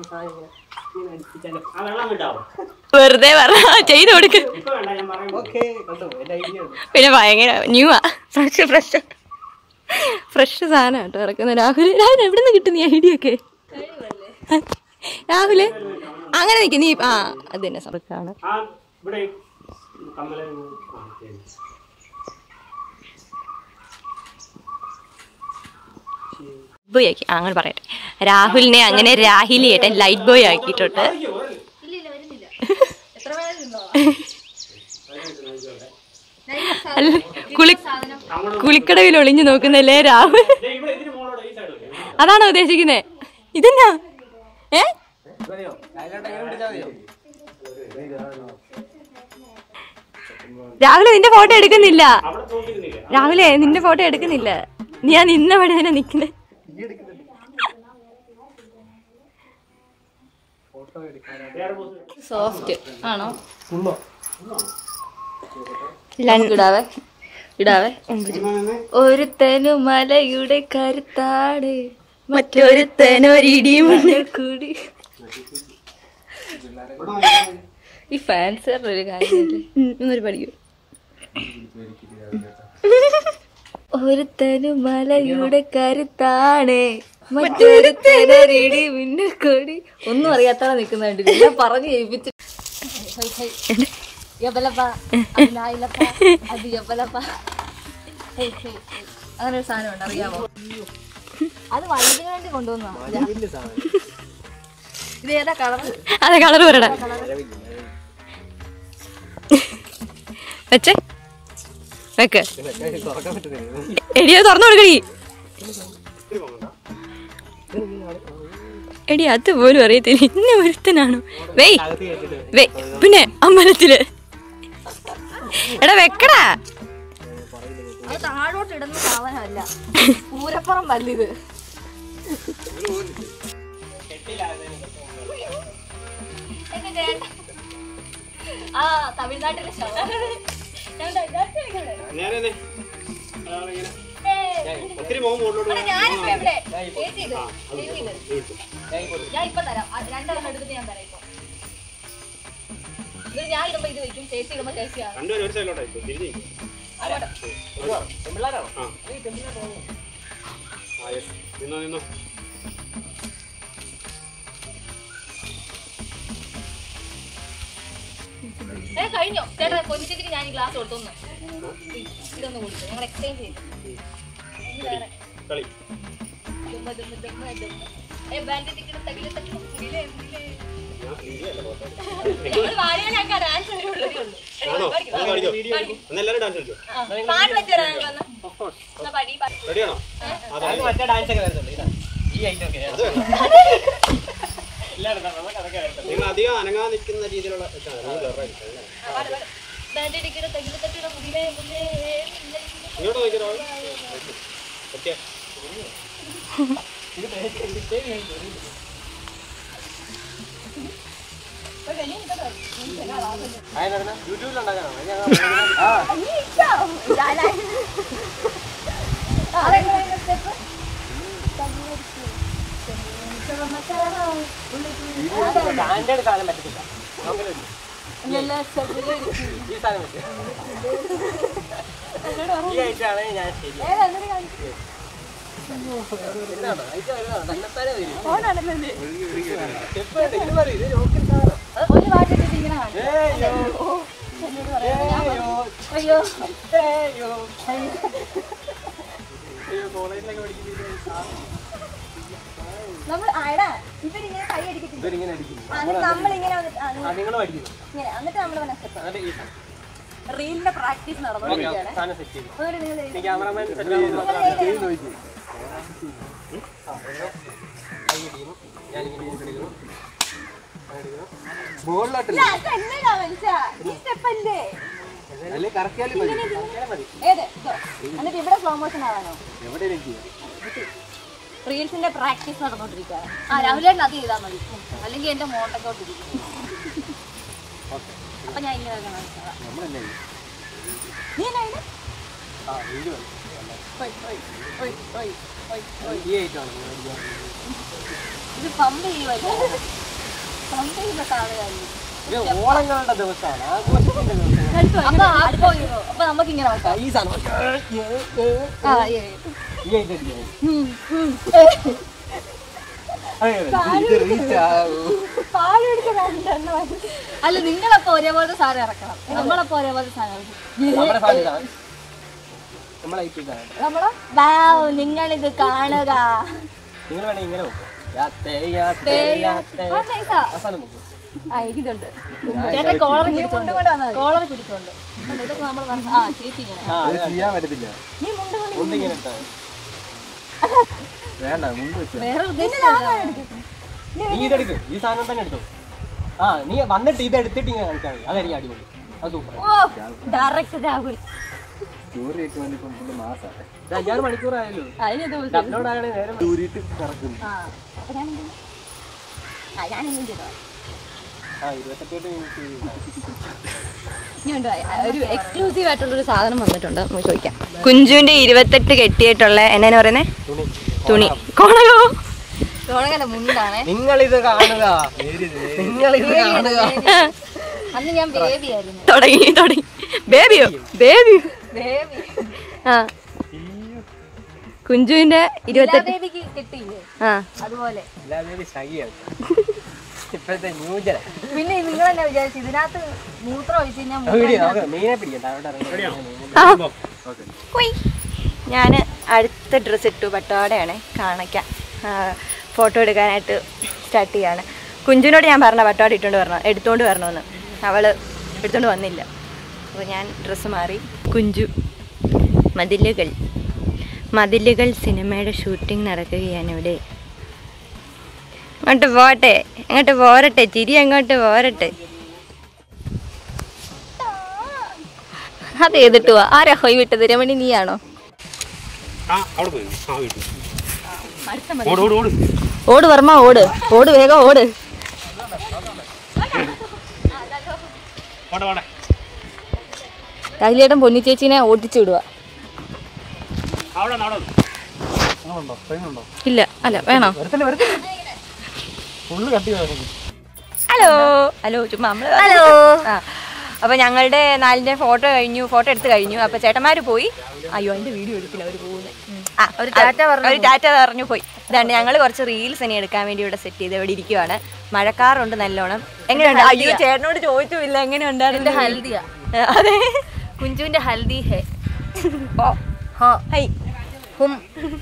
ആ വെള്ളം വിട്ടാവോ വെറുതെ പറ ചെയ്ത് കൊടുക്ക് ഇപ്പൊ വേണ്ട ഞാൻ പറയാം ഓക്കെ കണ്ടോ എന്റെ ഐഡിയ പിന്നെ ഭയങ്കര ന്യൂ ആ ഫ്രഷ് ഫ്രഷ് ഫ്രഷ് സാധനം കേട്ടോ ഇറക്കുന്ന രാഹുൽ രാഹുൽ എവിടെ നിന്ന് കിട്ടും നീ ഐഡിയ ഒക്കെ രാഹുല് അങ്ങനെ നിൽക്കും നീ ആ അത് തന്നെ സർക്കാണ് ആ ഇവിടെ കമ്മല ആ ശരി ബോയ് ആക്കി ആ, അങ്ങനെ പറയട്ടെ രാഹുലിനെ അങ്ങനെ രാഹിലി ഏട്ടൻ ലൈറ്റ് ബോയ് ആക്കിയിട്ടുണ്ട് അല്ല, കുളി കുളിക്കടവിൽ ഒളിഞ്ഞു നോക്കുന്നല്ലേ രാഹുൽ ഇവിടെ ഇതിന് മോളോട് ഈ സൈഡ് അതാണോ ഉദ്ദേശിക്കുന്നേ ഇതെന്നാ ഏ രാഹുലെ നിന്റെ ഫോട്ടോ എടുക്കുന്നില്ല അവിടെ നോക്കിയിരുന്നില്ല രാഹുലെ നിന്റെ ഫോട്ടോ എടുക്കുന്നില്ല നീ ആ നിന്ന വഴി തന്നെ നിക്കുന്നേ സോഫ്റ്റ് ആണോ ഇടാവേ ഇടാവേ ഒരുത്തനു മലയുടെ കരുത്താട് മറ്റൊരുത്തനൊരിടിമുണ്ട് കൂടി ഈ ഫാൻസ് ഒരു കാര്യമില്ല ഒന്നൊരു പഠിക്കൂ ഒരുത്തനു മലയുടെ കരുത്താണേ മറ്റൊരുത്തനരിടി മിന്നക്കൊടി ഒന്നും അറിയാത്തവ നിൽക്കുന്നുണ്ട് ഞാൻ പറഞ്ഞു കേൾപ്പിച്ചു അങ്ങനെ ഒരു സാധനം ഉണ്ട് അറിയാമോ അത് വലുതിന് വേണ്ടി കൊണ്ടുവന്നതാ ഇത് ഏതാ കളർ അതെ കളർ പറയടാ വെച്ചേ വെക്ക് എടിയോ തുറന്നു കൊടുക്കടി എടി അത് പോലും അറിയത്തില്ല ഇന്ന ഒരുത്തനാണോ വെയ് വെയ് പിന്നെ അമ്പലത്തില് എടാ വെക്കടാ അത് താഴോട്ട് ഇടുന്ന സാധനമല്ല പൂരപ്പുറം വല്ലിത് ആ തമിഴ്നാട്ടിലെ ശവം നേരെ തന്നെ. അതാളിങ്ങനെ. ഒത്തിരി മുഖം മുകളിലോട്ട് പോകാൻ. ഞാനിപ്പോ എവിടെ ചേച്ചി ഇത് ചേച്ചി ഇത് ഞാൻ ഇപ്പൊ തരാം അത് രണ്ടെണ്ണം എടുത്തിട്ട് ഞാൻ തരാം ഇപ്പൊ ഇത് ഞാൻ ഇടുമ്പോ ഇത് വെക്കും ചേച്ചി ഇടുമ്പോ ചേച്ചിയാണ് രണ്ടുപേരും ഒരു സൈഡിലോട്ടായി തിരിഞ്ഞ് നിൽക്കും. ആ. ആ, yes. നിന്നോ നിന്നോ ഏ കഴിഞ്ഞോ ചേട്ടാ പൊന്നിച്ചേച്ചിക്ക് ഞാൻ ഈ ഗ്ലാസ് കൊടുത്തൊന്ന് ഇതൊന്ന് കൊടുത്തു ഞങ്ങൾ എക്സ്ചേഞ്ച് ചെയ്തു ഇനി വേറെ കളി ദുമ്മ ദുമ്മ ദുമ്മ ദുമ്മ ഏ ബാൻഡ് ടിക്കറ്റ് തകില തകില മുടിയിലെ എന്തിലെ ഞങ്ങൾ വാടിയാ ഞങ്ങൾക്ക് ഡാൻസ് വരുള്ളൂ ആണോ ഒന്ന് കാണിക്കോ ഒന്ന് എല്ലാവരും ഡാൻസ് കളിച്ചോ പാട്ട് വെച്ചേരാ ഞങ്ങൾ എന്നാ പടി പടി. റെഡിയാണോ അതെ മറ്റേ ഡാൻസ് ഒക്കെ വരുന്നുണ്ട് ഇതാ ഈ ഐറ്റം ഒക്കെ അത് വേണ്ട. നിങ്ങൾ അധികം അനങ്ങാൻ നിൽക്കുന്ന രീതിയിലുള്ള ഇതാണ്. നിങ്ങൾ ചെറുതായി ഇരിക്കണം. ബാൻഡ് ടിക്കറ്റ് തകില തകില മുടിയിലെ എന്തിലെ ഇങ്ങോട്ട് നോക്കിയോ ഓക്കെ യൂട്യൂബിലുണ്ടാക്കാനാണ് സ്റ്റാൻഡേർഡ് സാധനം പറ്റത്തില്ല നോക്കല് വരും. ഈ സാധനം പറ്റും ഈ ഐറ്റാണ് ഞാൻ ശരി എന്നാണോ? ഐറ്റം വരുന്നതാണോ? തന്നെത്താനെ വരും. സ്റ്റെപ്പ് വേണ്ട, ഇത് മതി, ഇത് rocket സാധനം. ഒരു പാട്ട് ഇട്ടിട്ട് ഇങ്ങനെ കാണും ഏയ്യോ. ഏയ്യോ. അയ്യോ ഏയ്യോ. അയ്യോ, കോളേജിലൊക്കെ പഠിക്കുമ്പോൾ നമ്മൾ ആടാ ഇവരിങ്ങനെ കൈ അടിക്കത്തില്ല ഇവരിങ്ങനെ അടിക്കുന്നു നമ്മളിങ്ങനെ വന്നിട്ട് ആ, ആ നിങ്ങളും അടിക്കുന്നു ഇങ്ങനെ എന്നിട്ട് നമ്മൾ വന്ന സ്റ്റെപ്പ് എന്നിട്ട് ഈ സാധനം റീലിന്റെ പ്രാക്ടീസ് ഓക്കെ നടന്നുകൊണ്ടിരിക്കുകയാണ് സാധനം സെറ്റ് ചെയ്തു അതുകൊണ്ട് നിങ്ങൾ ഈ ക്യാമറമാൻ സെറ്റ് ചെയ്ത് ഞാനിങ്ങനെ എടുക്കുന്നു മുകളിലോട്ടില്ല എന്നതാ മനുഷ്യ ഈ സ്റ്റെപ്പ് അല്ലേ അല്ലെ കറക്കിയാലും മതി കറക്കിയാലും മതി ഏത് ഇതോ? എന്നിട്ട് ഇവിടെ സ്ലോ മോഷൻ ആവാനോ എവിടെ ചെയ്യാം റീൽസിന്റെ പ്രാക്ടീസ് നടന്നുകൊണ്ടിരിക്കുകയാണ് ആ രാവിലെ അത് ചെയ്താൽ മതി അല്ലെങ്കിൽ എന്റെ മോണ്ടൊക്കെ ഇരിക്കും അപ്പൊ ഞാൻ ഇങ്ങനെ കാണിച്ചതാ. നമ്മളല്ലേ നീ എന്നാ ഇത്? ആ വീട് മതി ഒയ്, ഒയ്, ഒയ്, ഒയ്, ഒയ്, ഒയ്. ഈ ഐറ്റാണ് ഇത് പമ്പ് ചെയ്യുമല്ലോ പമ്പ് ചെയ്യുന്ന സാധനമായിരുന്നു ഇത് ഓണങ്ങളുടെ ദിവസമാണ് ആഘോഷത്തിന്റെ ദിവസമാണ് അപ്പൊ അപ്പൊ അപ്പൊ നമുക്ക് ഇങ്ങനെ നോക്കാം ഈ സാധനം ആ, ഏ, ഏ. ഈ ഐറ്റം അടിക്കാം ഉം, ഉം. പാല് കുടിക്കാൻ രണ്ടെണ്ണം മതി. അല്ല നിങ്ങളപ്പോ ഒരേപോലത്തെ സാധനം ഇറക്കണം നമ്മളപ്പോ ഒരേപോലത്തെ സാധനം ഇറക്കണം. നമ്മുടെ സാധനം ഇതാണ് നമ്മളെ ഐറ്റം ഇതാണ് നമ്മള് വാവ് നിങ്ങളിത് കാണുക നിങ്ങൾ വേണമെങ്കിൽ ഇങ്ങനെ നോക്കും യാത്തേ യാത്തേ യാത്തേ ആ, nice ആ. ആ സാധനം നോക്കും ആ, എനിക്കിതുണ്ട് ചേട്ടൻ കോളർ പിടിച്ചോണ്ട് കോളർ പിടിച്ചോണ്ട് കണ്ടോ, ഇതൊക്കെ നമ്മൾ പറഞ്ഞ- ആ ചേച്ചി ഇങ്ങനെ ആ അത് ചെയ്യാൻ പറ്റത്തില്ല നീ മുണ്ട് കൊണ്ട് ഉണ്ട് ഇങ്ങനെ ഇട്ടാൽ വേണ്ട മുമ്പ് വെച്ച വേറെ ഉദ്ദേശിച്ച നീ ഇതെടുക്ക് ഈ സാധനം തന്നെ എടുത്തു ആ നീ വന്നിട്ട് ഇത് എടുത്തിട്ട് ഇങ്ങനെ കാണിച്ചാൽ മതി അതായിരിക്കും അടിപൊളി അത് സൂപ്പർ ഓ ഡയറക്റ്റ് രാഹുൽ സ്റ്റോറി ഒക്കെ വേണ്ടി ഇപ്പം ഫുള്ള് മാസാട്ടെ ഇത് അഞ്ചാറ് മണിക്കൂറായല്ലോ അതിനിത് വിളിച്ചു. അപ്ലോഡ് ആകണേ നേരം ഊരിയിട്ട് കറക്കുന്നു ആ അപ്പൊ ഞാൻ എന്ത് ചെയ്യും? ആ ഞാനെന്തും ചെയ്തോ ആ ഇരുപത്തെട്ട് മിനിറ്റ് ഇനിയുണ്ട് ഒരു എക്സ്ക്ലൂസീവ് ആയിട്ടുള്ള ഒരു സാധനം വന്നിട്ടുണ്ട് നമുക്ക് ചോദിക്കാം കുഞ്ചുവിന്റെ ഇരുപത്തെട്ട് കെട്ടിയിട്ടുള്ള എന്നാ പറയുന്നേ തുണി തുണി കോണകോ ചോളകല മുണ്ടാണേ നിങ്ങളിത് കാണുക നിങ്ങളിത് കാണുക അന്ന് ഞാൻ ബേബി ആയിരുന്നു തുടങ്ങി തുടങ്ങി ബേബിയോ ബേബിയോ ബേബി ആ കുഞ്ചുവിന്റെ ഇരുപത്തെട്ട് ദേവിക്ക് കിട്ടിയില്ലേ ആ അതുപോലെ എല്ലാവരും ശകിയാണ് ഇപ്പോഴത്തെ ന്യൂജന പിന്നെ നിങ്ങൾ തന്നെ വിചാരിച്ചു ഇതിനകത്ത് മൂത്രം ഒഴിച്ച് കഴിഞ്ഞാൽ വീഡിയോ നോക്കാം മീനെ പിടിക്കണ്ട അവിടെ ഞാൻ അടുത്ത ഡ്രസ്സ് ഇട്ടു പട്ടോടെയാണ് കാണിക്കാം ഫോട്ടോ എടുക്കാനായിട്ട് സ്റ്റാർട്ട് ചെയ്യാണ് കുഞ്ചിനോട് ഞാൻ പറഞ്ഞ പട്ടോടെ ഇട്ടുകൊണ്ട് വരണം എടുത്തുകൊണ്ട് വരണമെന്ന് അവൾ എടുത്തുകൊണ്ട് വന്നില്ല അപ്പോൾ ഞാൻ ഡ്രസ്സ് മാറി കുഞ്ചു മതിലുകൾ മതിലുകൾ സിനിമയുടെ ഷൂട്ടിംഗ് നടക്കുകയാണ് ഇവിടെ അങ്ങോട്ട് പോട്ടെ അങ്ങോട്ട് പോരട്ടെ ചിരി അങ്ങോട്ട് പോരട്ടെ അത് ചെയ്തിട്ട് പോവാ ആരാ ഹൊയ് വിട്ടത് രമണി നീയാണോ ആ അവിടെ പോയി ആ വീട്ടിൽ ഓട് ഓട് ഓട് ഓട് വർമ്മ ഓട് ഓട് വേഗം ഓട് ഓടെ ഓടെ രാഹിലേട്ടൻ പൊന്നി ചേച്ചീനെ ഓടിച്ചു വിടുക അവിടെ നിന്ന്, അവിടെ നിന്ന്. ഇല്ല അല്ല വേണോ ഹലോ ഹലോ ചുമ്മാ നമ്മള് ഹലോ ആ അപ്പൊ ഞങ്ങളുടെ നാലിന്റെ ഫോട്ടോ കഴിഞ്ഞു ഫോട്ടോ എടുത്ത് കഴിഞ്ഞു അപ്പൊ ചേട്ടന്മാര് പോയി അയ്യോ എന്റെ വീഡിയോ എടുക്കില്ല അവര് പോകുന്നത് ആ ഒരു ടാറ്റ പറഞ്ഞു ഒരു ടാറ്റ പറഞ്ഞു പോയി ഇതാണ് ഞങ്ങൾ കുറച്ച് റീൽസ് ഇനി എടുക്കാൻ വേണ്ടി ഇവിടെ സെറ്റ് ചെയ്ത് ഇവിടെ ഇരിക്കുവാണ് മഴക്കാറുണ്ട് നല്ലോണം എങ്ങനെയുണ്ട് അയ്യോ ചേട്ടനോട് ചോദിച്ചില്ല എങ്ങനെയുണ്ടായിരുന്നു ഹൽദിയാ അതെ കുഞ്ചുവിന്റെ ഹൽദി ഹേ ഓ ഹോ ഹൈ ഹും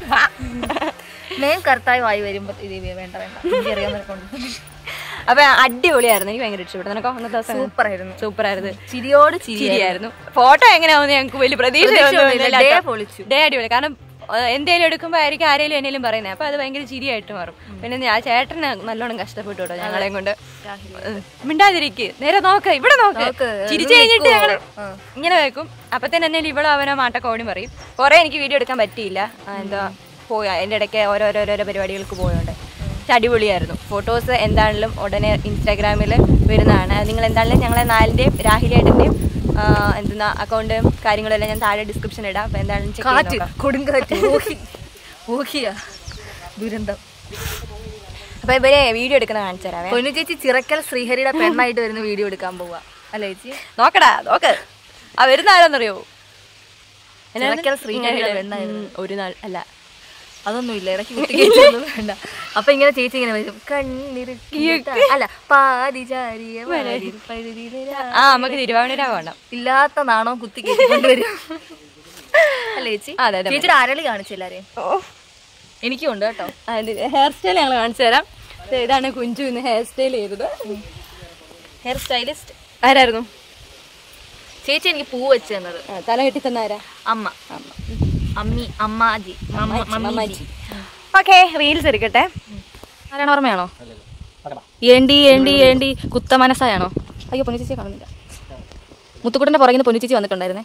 മെയിൻ കർത്തായി വായി വരുമ്പോ ഇത് വേണ്ട വേണ്ട എനിക്ക് അറിയാവുന്നവരെ കൊണ്ട് അപ്പൊ അടിപൊളിയായിരുന്നു എനിക്ക് ഭയങ്കര ഇഷ്ടപ്പെട്ടു നിനക്കോ അന്നത്തെ ദിവസം സൂപ്പർ ആയിരുന്നു സൂപ്പർ ആയിരുന്നു ചിരിയോട് ചിരി ചിരിയായിരുന്നു ഫോട്ടോ എങ്ങനെയാവുന്ന ഞങ്ങൾക്ക് വലിയ പ്രതീക്ഷയൊന്നുമില്ല. പ്രതീക്ഷ Day പൊളിച്ചു. ഡേ അടിപൊളി കാരണം ഏഹ്, എന്തേലും എടുക്കുമ്പോ ആയിരിക്കും ആരെങ്കിലും എന്നേലും പറയുന്നത് അപ്പൊ അത് ഭയങ്കര ചിരിയായിട്ട് മാറും പിന്നെ ഞാൻ ചേട്ടന് നല്ലോണം കഷ്ടപ്പെട്ടു കേട്ടോ ഞങ്ങളെയും കൊണ്ട് ഏഹ്, മിണ്ടാതിരിക്ക് നേരെ നോക്ക് ഇവിടെ നോക്ക് നോക്ക്. ചിരിച്ചു ഇത് കഴിഞ്ഞിട്ട് നിൽക്കുവോ? ഞങ്ങള് ഇങ്ങനെ വെക്കും അപ്പൊ തന്നെ എന്നെ ഇവിടെ അവനെ മാട്ടൊക്കെ ഓടി പറയും കുറെ എനിക്ക് വീഡിയോ എടുക്കാൻ പറ്റിയില്ല ആ, എന്താ പോയി അതിന്റെ ഇടയ്ക്ക് ഓരോരോരോരോ പരിപാടികൾക്ക് പോയോണ്ട് പക്ഷെ അടിപൊളിയായിരുന്നു ഫോട്ടോസ് എന്താണെങ്കിലും ഉടനെ ഇൻസ്റ്റാഗ്രാമിൽ വരുന്നതാണ് നിങ്ങൾ എന്താണെങ്കിലും ഞങ്ങളെ നാലിൻ്റെയും രാഹിലേട്ടൻ്റെയും എന്തെന്നാ അക്കൗണ്ടും കാര്യങ്ങളെല്ലാം ഞാൻ താഴെ ഡിസ്ക്രിപ്ഷൻ ഇടാം അപ്പോൾ എന്താണെങ്കിലും ചെക്ക് കാറ്റ് ചെയ്ത് നോക്കാം കൊടുങ്കാറ്റ് ഊഹി ഊഹിയ ദുരന്തം അപ്പോൾ ഇവരെ വീഡിയോ എടുക്കുന്ന കാണിച്ചു തരാവേ പൊന്നു ചേച്ചി ചിറക്കൽ ശ്രീഹരിയുടെ പെണ്ണായിട്ട് വരുന്ന വീഡിയോ എടുക്കാൻ പോവാ അല്ലേ ചേച്ചി നോക്കടാ നോക്ക് ആ വരുന്ന ആരാന്നറിയോ എന്നാണ്? ചിറക്കൽ ശ്രീഹരിയുടെ ഉം, പെണ്ണായിരുന്നു ഒരു നാൾ അല്ല അതൊന്നുമില്ല ഇടയ്ക്ക് കുത്തിക്കേറ്റൊന്നും വേണ്ട അപ്പൊ ഇങ്ങനെ ചേച്ചി ഇങ്ങനെ വരും കണ്ണിറുക്കിയിട്ട അല്ല പാതിചാരിയ വാരിൽ പഴുതിയിലെ ആ നമുക്ക് തിരുവാവണൂരാ വേണം ഇല്ലാത്ത നാണോ കുത്തി കൊണ്ടുവരും അല്ലേ ചേച്ചി അതെ, അതെ. ചേച്ചിയുടെ അരളി കാണിച്ചു എല്ലാരെയും എനിക്കും ഉണ്ട് കേട്ടോ ഹെയർ സ്റ്റൈൽ ഞങ്ങൾ കാണിച്ചു തരാം ദേ ഇതാണ് കുഞ്ചു ഇന്ന് ഹെയർ സ്റ്റൈൽ ചെയ്തത് ഹെയർ സ്റ്റൈലിസ്റ്റ് ആരായിരുന്നു ചേച്ചി എനിക്ക് പൂ വെച്ച് തന്നത് ആ, തല കെട്ടി തന്ന ആരാ അമ്മ അമ്മി അമ്മാജി മമ്മ- മമ്മീജി ഓക്കെ റീൽസ് എടുക്കട്ടെ ആരാണ് ഓർമ്മയാണോ ഏണ്ടി ഏണ്ടി ഏണ്ടി കുത്ത മനസ്സായാണോ അയ്യോ പൊന്നിച്ചേച്ചി കാണുന്നില്ല മുത്തുക്കുട്ടന്റെ പുറകിൽ നിന്ന് പൊന്നിച്ചേച്ചി വന്നിട്ടുണ്ടായിരുന്നേ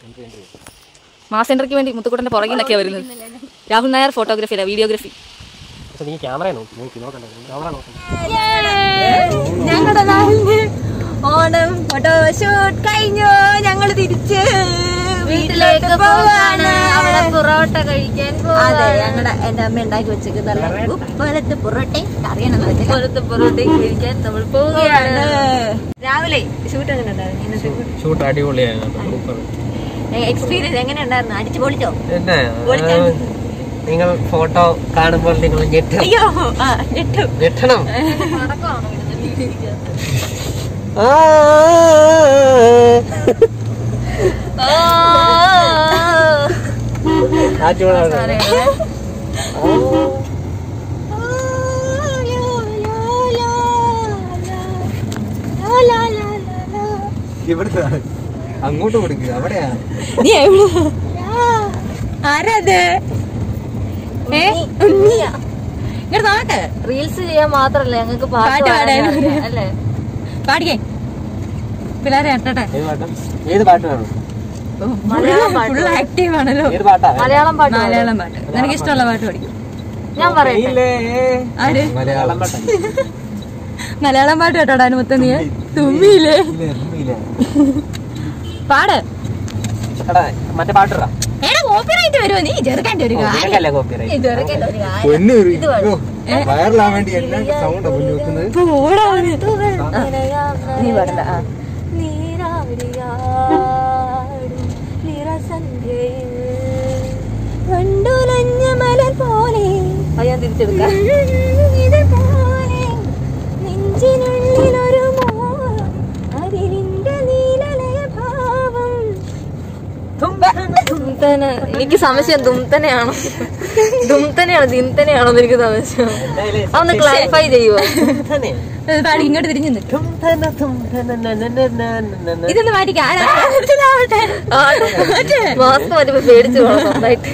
മാസ് എൻട്രിക്ക് വേണ്ടി മുത്തുക്കുട്ടന്റെ പുറകിൽ നിന്നൊക്കെയാണ് വരുന്നത് രാഹുൽ നായർ ഫോട്ടോഗ്രാഫി അല്ല വീഡിയോഗ്രാഫി പക്ഷെ നീ ക്യാമറ നോക്കി നോക്കി നോക്കണ്ട ക്യാമറ നോക്കണ്ട ഞങ്ങളുടെ നാളിന് ഓണം ഫോട്ടോഷൂട്ട് കഴിഞ്ഞു ഞങ്ങൾ തിരിച്ച് വീട്ടിലേക്ക് പോവാണ് അവിടെ പൊറോട്ട കഴിക്കാൻ അതെ ഞങ്ങളുടെ എന്റെ അമ്മ ഉണ്ടാക്കി വെച്ചിരിക്കുന്ന ഉപ്പലത്തെ പൊറോട്ടയും കറിയാണെന്ന് വെച്ചാൽ പോലത്തെ പൊറോട്ടയും കഴിക്കാൻ നമ്മൾ പോവുകയാണ് രാവിലെ ഷൂട്ട് എങ്ങനെ ഉണ്ടായിരുന്നു ഇന്നത്തെ ഷൂട്ട് അടിപൊളിയായിരുന്നു സൂപ്പർ എക്സ്പീരിയൻസ് എങ്ങനെ ഉണ്ടായിരുന്നു അടിച്ചു പൊളിച്ചോ പിന്നെ ആ, നിങ്ങൾ ഫോട്ടോ കാണുമ്പോൾ നിങ്ങൾ ഞെട്ടും അയ്യോ ആ ഞെട്ടു ഞെട്ടണം ആ, കാറ്റ് വേണം. ഇവിടുത്തെ അങ്ങോട്ട് കൊടുക്കുക അവിടെയാ നീ എവിടെ ആരാത് ഏ ഉണ്ണിയാ ഇങ്ങോട്ട് നോക്ക് റീൽസ് ചെയ്യാൻ മാത്രല്ല ഞങ്ങൾക്ക് പാട്ട് പാട്ട് പാടാനും പാടാനും അറിയാം. അല്ലേ പാടിക്കേ പിള്ളേരെ എട്ടട്ടെ ഏത് പാട്ട് ഏത് പാട്ട് വേണം മലയാളം പാട്ട് ഫുൾ ആക്റ്റീവ് ആണല്ലോ ഏത് പാട്ടാ മലയാളം പാട്ട് പാടും. മലയാളം പാട്ട് നിനക്ക് ഇഷ്ടമുള്ള പാട്ട് പഠിക്കും ഞാൻ പറയട്ടെ ഇല്ലേ. ആര് മലയാളം പാട്ടാ മലയാളം പാട്ട് കേട്ടോടാ മുത്ത നീ തുമ്മിയില്ലേ ഇല്ലേ, ഇല്ലേ. പാട് എടാ, മറ്റേ പാട്ടിടാ എടാ കോപ്പിറൈറ്റ് വരുമോ നീ ചെറുക്കൻ്റെ ഒരു കാര്യം നിനക്കല്ലേ കോപ്പിറൈറ്റ് ചെറുക്കൻ്റെ ഒരു കാര്യം പൊന്നു വയറിലാൻ വേണ്ടി എല്ലാം സൗണ്ട് പൊന്നു വെക്കുന്നത് ഇപ്പൊ ഓടാ അവന്. നീ പാടണ്ട ആ നീരാവിയാടും നിറസന്ധ്യയിൽ കണ്ടുലഞ്ഞ മലർ പോലെ അത് ഞാൻ തിരിച്ചെടുക്കാം ഇതുപോലെ നെഞ്ചിനുള്ളിലൊരു മോഹം അതിലിന്റെ നീലലയ ഭാവം ദുംതന എനിക്ക് സംശയം ദുംതനെയാണോ ദുംതനെയാണോ ദിംതനെയാണോ എന്ന് എനിക്ക് സംശയം അതൊന്ന് ക്ലാരിഫൈ ചെയ്യുമോ പാടി ഇങ്ങോട്ട് തിരിഞ്ഞു നിൽക്കും ഇതൊന്ന് മാറ്റിക്കാം ആരാ? മനസ്സിലാവട്ടെ. മാസ്ക് മാറ്റിപ്പോ പേടിച്ചു പോകണം സ്വന്തമായിട്ട്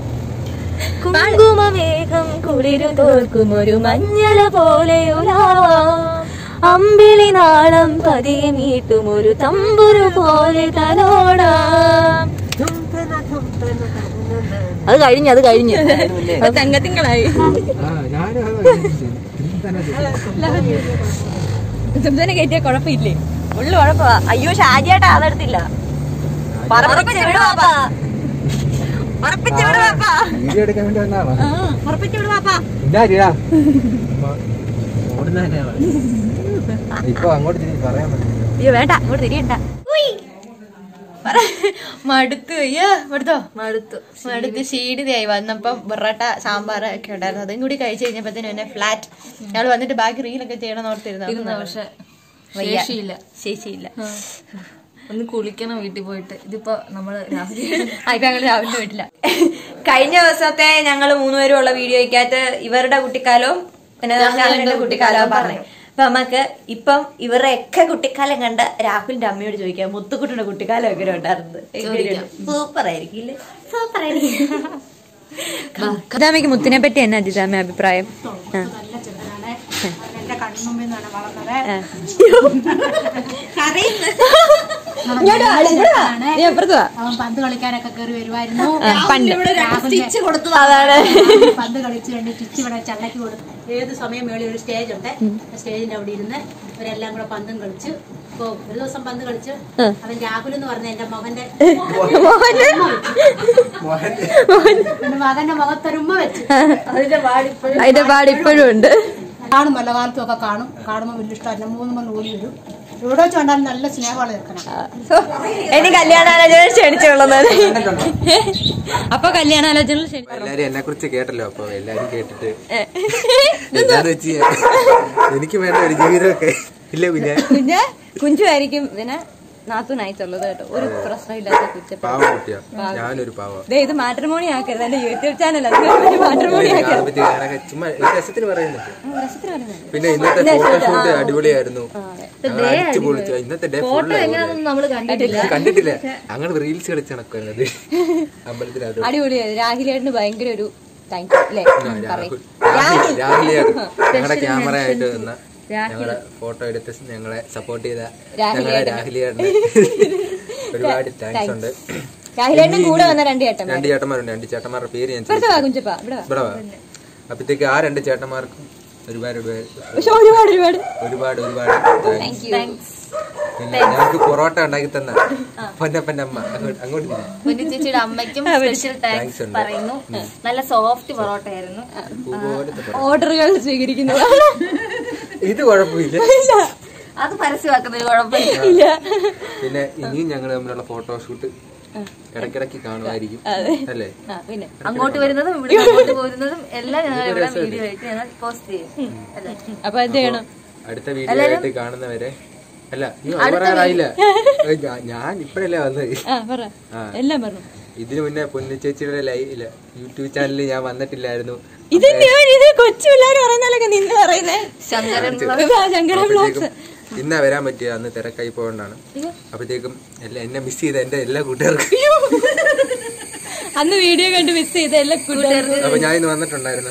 കുങ്കുമമേഘം കുളിരു തോൽക്കും ഒരു മഞ്ഞള പോലെയൊരാവാം അമ്പിളി നാളം പതിയെ മീട്ടും ഒരു തമ്പുരു പോലെ തലോടാം അത് കഴിഞ്ഞു അത് കഴിഞ്ഞു അത് തങ്കത്തിങ്കളായി സുബ്ദനെ കയറ്റിയ കുഴപ്പമില്ലേ ഉള്ളു കുഴപ്പമാ അയ്യോ ഷാജിയായിട്ട് അതെടുത്തില്ല പറപ്പിച്ച് വിട് പാപ്പാ. പറപ്പിച്ച് വിട് പാപ്പാ. വീഡിയോ എടുക്കാൻ വേണ്ടി വന്നാണോ പറപ്പിച്ച് വിട് പാപ്പാ. ഇല്ലാരിടാ ഇപ്പൊ അങ്ങോട്ട് തിരിഞ്ഞ് പറയാൻ പറ്റില്ല അയ്യോ വേണ്ട ഇങ്ങോട്ട് തിരിയണ്ട മടുത്തു അയ്യോ മടുത്തോ മടുത്തു മടുത്ത് ക്ഷീണിതയായി വന്നപ്പം പൊറോട്ട സാമ്പാർ ഒക്കെ ഉണ്ടായിരുന്നു അതും കൂടി കഴിച്ചു കഴിഞ്ഞപ്പോഴത്തേനും എന്നെ ഫ്ലാറ്റ് ഞങ്ങൾ വന്നിട്ട് ബാക്കി റീലൊക്കെ ചെയ്യണം ഓർത്തിരുന്നു പക്ഷെ വയ്യ. ശേഷിയില്ല ശേഷിയില്ല ഒന്ന് കുളിക്കണം വീട്ടിൽ പോയിട്ട് ഇതിപ്പോ നമ്മള് രാവിലെ ആ ഇപ്പൊ ഞങ്ങൾ രാവിലെ വീട്ടില്ല കഴിഞ്ഞ ദിവസത്തെ ഞങ്ങൾ മൂന്നുപേരും ഉള്ള വീഡിയോയ്ക്കകത്ത് ഇവരുടെ കുട്ടിക്കാലവും പിന്നെ രാഹുലിന്റെ കുട്ടിക്കാലവും പറഞ്ഞു അപ്പൊ നമുക്ക് ഇപ്പം ഇവരുടെ ഒക്കെ കുട്ടിക്കാലം കണ്ട രാഹുലിന്റെ അമ്മയോട് ചോദിക്കാം മുത്തുക്കുട്ടിയുടെ കുട്ടിക്കാലം എങ്ങനെ ഉണ്ടായിരുന്നത് സൂപ്പർ ആയിരിക്കും ഇല്ലേ സൂപ്പർ ആയിരിക്കും അജിതാമയ്ക്ക് മുത്തിനെ പറ്റി എന്നാ അജിതാമ അഭിപ്രായം ആ. ഇങ്ങോട്ട് വാ, ഇവിടെ വാ. നീ അപ്പുറത്ത് വാ. അവൻ പന്ത് കളിക്കാനൊക്കെ കയറി വരുമായിരുന്നു പണ്ട് അതാണ് പന്ത് കളിച്ച് വേണ്ടി ടിച്ച് ഇവിടെ ചള്ളക്ക് കൊടുത്തു ഏത് സമയം മേളിൽ ഒരു സ്റ്റേജ് ഉണ്ട് ആ സ്റ്റേജിന്റെ അവിടെ ഇരുന്ന് ഇവരെല്ലാം കൂടെ പന്തും കളിച്ച് ഇപ്പൊ ഒരു ദിവസം പന്ത് കളിച്ച് അവൻ രാഹുൽ എന്ന് പറഞ്ഞ എന്റെ മകന്റെ എന്റെ മകന്റെ മുഖത്തൊരുമ്മ വെച്ച് അതിന്റെ പാടിപ്പോഴും അതിന്റെ പാട് ഇപ്പോഴും ഉണ്ട് കാണും വല്ല കാലത്തും ഒക്കെ കാണും കാണുമ്പോൾ വലിയ ഇഷ്ടമല്ല മൂന്ന് മണി ഓടി വരും എവിടെ വെച്ച് കണ്ടാലും നല്ല സ്നേഹമാണ് നിൽക്കണം ഇനി കല്യാണാലോചന ക്ഷണിച്ചുകൊള്ളുന്നത് അപ്പൊ കല്യാണാലോചന ക്ഷണി- എല്ലാരും എന്നെ കുറിച്ച് കേട്ടല്ലോ അപ്പൊ എല്ലാരും കേട്ടിട്ട് എന്താന്ന് വെച്ച് എനിക്ക് വേണ്ട ഒരു ജീവിതമൊക്കെ ഇല്ല പിന്നെ കുഞ്ഞ് കുഞ്ചു ആയിരിക്കും പിന്നെ നാത്തുനായിട്ടുള്ളത് കേട്ടോ ഒരു പ്രശ്നമില്ലാത്ത കുറ്റം പാവ കുട്ടിയാ ഞാനൊരു പാവ ദേ ഇത് മാട്രിമോണി ആക്കരുത് എന്റെ യൂട്യൂബ് ചാനൽ മാട്രിമോണി ആക്കരുത് പറ്റി ഞാനൊക്കെ ചുമ്മാ ഒരു രസത്തിന് പറയുന്നത് പിന്നെ ഇന്നത്തെ ഫോട്ടോഷൂട്ട് അടിപൊളിയായിരുന്നു ഞങ്ങൾ അടിച്ചു പൊളിച്ചു ഇന്നത്തെ ഡേ ഫുൾ നമ്മള് കണ്ടിട്ടില്ല കണ്ടിട്ടില്ല അങ്ങനെ റീൽസ് കളിച്ച് നടക്കുന്നത് അമ്പലത്തിനകത്ത് അടിപൊളിയായിരുന്നു രാഹിലേട്ടന് ഭയങ്കര ഒരു താങ്ക് യു അല്ലേ രാഹുൽ രാഹുൽ രാഹുലിയാണ് ഞങ്ങളുടെ ക്യാമറ ആയിട്ട് വന്ന ഞങ്ങളെ ഫോട്ടോ എടുത്ത് ഞങ്ങളെ സപ്പോർട്ട് ചെയ്ത ഞങ്ങളെ രാഹുലിയാണ് ഒരുപാട് താങ്ക്സ് ഉണ്ട് രാഹിലേട്ടനും കൂടെ വന്ന രണ്ട് ചേട്ടൻ രണ്ട് ചേട്ടന്മാരുണ്ട് രണ്ട് ചേട്ടന്മാരുടെ പേര് ഞാൻ ഇപ്പുറത്ത് വാ കുഞ്ചപ്പ ഇവിടെ വാ. ഇവിടെ വാ. അപ്പത്തേക്ക് ആ രണ്ട് ചേട്ടന്മാർക്കും ഒരുപാട് ഒരുപാട് പക്ഷെ ഒരുപാട് ഒരുപാട് ഒരുപാട് ഒരുപാട് താങ്ക്സ് പിന്നെ ഞങ്ങൾക്ക് പൊറോട്ട ഉണ്ടാക്കി തന്ന പൊന്നപ്പന്റെ അമ്മ അങ്ങോട്ട് അങ്ങോട്ട് തിരി. കുഞ്ഞു ചേച്ചിയുടെ അമ്മയ്ക്കും സ്പെഷ്യൽ Thanks താങ്ക്സ് ഉണ്ട്. പറയുന്നു നല്ല സോഫ്റ്റ് പൊറോട്ട ആയിരുന്നു പൂപോലത്തെ പൊറോട്ട. ഓർഡറുകൾ സ്വീകരിക്കുന്നതാണ് ഇത് കുഴപ്പമില്ല അത് പരസ്യമാക്കുന്നൊരു കുഴപ്പമില്ല പിന്നെ ഇനിയും ഞങ്ങൾ തമ്മിലുള്ള ഫോട്ടോഷൂട്ട് ഇടയ്ക്കിടയ്ക്ക് കാണുമായിരിക്കും അല്ലേ ആ പിന്നെ അങ്ങോട്ട് വരുന്നതും ഇവിടെ അങ്ങോട്ട് പോരുന്നതും എല്ലാം ഞങ്ങൾ ഇവിടെ വീഡിയോ ആയിട്ട് ഞങ്ങൾ പോസ്റ്റ് ചെയ്യും അല്ലേ അപ്പൊ എന്ത് ചെയ്യണം അടുത്ത വീഡിയോ ആയിട്ട് കാണുന്നവരെ അല്ല നീ അത് പറയാറായില്ല ഏയ് ഞാ- ഞാൻ ഇപ്പഴല്ലേ വന്നത് ആ പറ ആ. എല്ലാം പറഞ്ഞു ഇതിനു മുന്നേ പൊന്നിച്ചേച്ചിയുടെ ലൈവ് യൂട്യൂബ് ചാനലിൽ ഞാൻ വന്നിട്ടില്ലായിരുന്നു ഇത് ഞാൻ ഇത് കൊച്ചു പിള്ളേർ പറയുന്നല്ലൊക്കെ നിന്ന് പറയുന്നേ ശങ്കരൻ ഇതാ ശങ്കര ബ്ലോഗ്സ് അപ്പോഴത്തേക്കും ഇന്നാ വരാൻ പറ്റിയ അന്ന് തിരക്കായി പോകൊണ്ടാണ് അപ്പോഴത്തേക്കും എല്ലാം എന്നെ മിസ് ചെയ്ത എന്റെ എല്ലാ കൂട്ടുകാർക്കും അന്ന് വീഡിയോ കണ്ട് മിസ് ചെയ്ത എല്ലാ കൂട്ടുകാർക്കും അപ്പൊ ഞാൻ ഇന്ന് വന്നിട്ടുണ്ടായിരുന്നു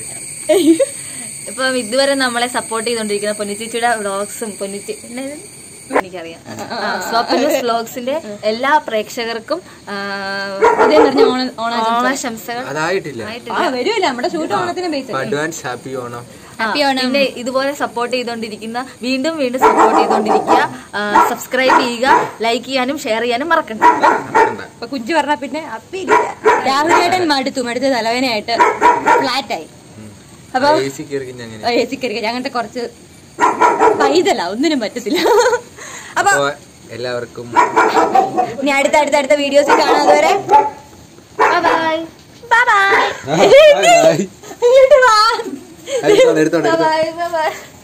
ഇപ്പം ഇതുവരെ നമ്മളെ സപ്പോർട്ട് ചെയ്തോണ്ടിരിക്കുന്ന പൊന്നിച്ചേച്ചിയുടെ വ്ളോഗ്സും പൊന്നിച്ചി എന്നായിരുന്നു? എനിക്കറിയാം സ്വപ്നസ് വ്ളോഗ്സിന്റെ എല്ലാ പ്രേക്ഷകർക്കും ആ, ഇതേ പറഞ്ഞ ഓണ ഓണ ഓണാശംസകൾ അതായിട്ടില്ല ആ വരുമല്ല നമ്മുടെ ഷൂട്ട് ഓണത്തിന് base advance happy Onam happy Onam പിന്നെ ഇതുപോലെ സപ്പോർട്ട് ചെയ്തുകൊണ്ടിരിക്കുന്ന വീണ്ടും വീണ്ടും സപ്പോർട്ട് ചെയ്തുകൊണ്ടിരിക്കുക സബ്സ്ക്രൈബ് ചെയ്യുക ലൈക്ക് ചെയ്യാനും ഷെയർ ചെയ്യാനും മറക്കണ്ട നടക്കണ്ട. അപ്പൊ കുഞ്ചു പറഞ്ഞ പിന്നെ അപ്പില്ല രാഹുലേട്ടൻ മടുത്തു മടുത്ത് തലവേനയായിട്ട് ഫ്ലാറ്റായി അപ്പൊ എ സി കയറി അങ്ങനെ എ സി കയറി അങ്ങനത്തെ കുറച്ച് പൈതല ഒന്നിനും പറ്റത്തില്ല അപ്പൊ അപ്പൊ എല്ലാവർക്കും ഇനി അടുത്ത അടുത്ത അടുത്ത വീഡിയോസിൽ കാണാതെ വരെ bye bye bye bye Bye, bye. ഇങ്ങോട്ട് വാ എടുത്തോണ്ട് എടുത്തോണ്ട് എടുത്തോണ്ട്. Bye bye